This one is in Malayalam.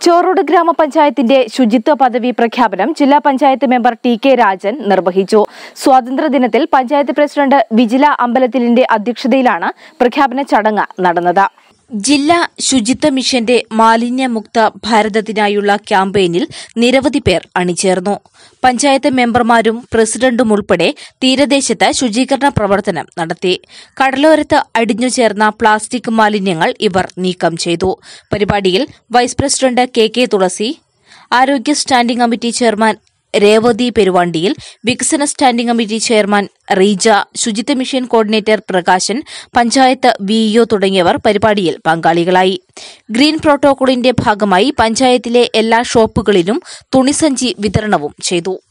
ചോറോട് ഗ്രാമപഞ്ചായത്തിന്റെ ശുചിത്വ പദവി പ്രഖ്യാപനം ജില്ലാ panchayat member T K Rajan നിർവഹിച്ചു സ്വാതന്ത്ര്യദിനത്തിൽ പഞ്ചായത്ത് പ്രസിഡന്റ് വിജില അമ്പലത്തിലിന്റെ അധ്യക്ഷതയിലാണ് പ്രഖ്യാപന ചടങ്ങ് നടന്നത് ജില്ലാ ശുചിത്വ മിഷന്റെ മാലിന്യമുക്ത ഭാരതത്തിനായുള്ള ക്യാമ്പയിനിൽ നിരവധി പേർ അണിചേർന്നു പഞ്ചായത്ത് മെമ്പർമാരും പ്രസിഡന്റും ഉൾപ്പെടെ തീരദേശത്ത് ശുചീകരണ പ്രവർത്തനം നടത്തി കടലോരത്ത് അടിഞ്ഞുചേർന്ന പ്ലാസ്റ്റിക് മാലിന്യങ്ങൾ ഇവർ നീക്കം ചെയ്തു പരിപാടിയിൽ vice president K K Thulasi ആരോഗ്യ സ്റ്റാൻഡിംഗ് കമ്മിറ്റി ചെയർമാൻ രേവതി പെരുവാണ്ടിയിൽ വികസന സ്റ്റാൻഡിംഗ് കമ്മിറ്റി ചെയർമാൻ റീജ ശുചിത്വ mission coordinator Prakashan panchayat VEO തുടങ്ങിയവർ പരിപാടിയിൽ പങ്കാളികളായി ഗ്രീൻ പ്രോട്ടോകോളിന്റെ ഭാഗമായി പഞ്ചായത്തിലെ എല്ലാ ഷോപ്പുകളിലും തുണിസഞ്ചി വിതരണവും ചെയ്തു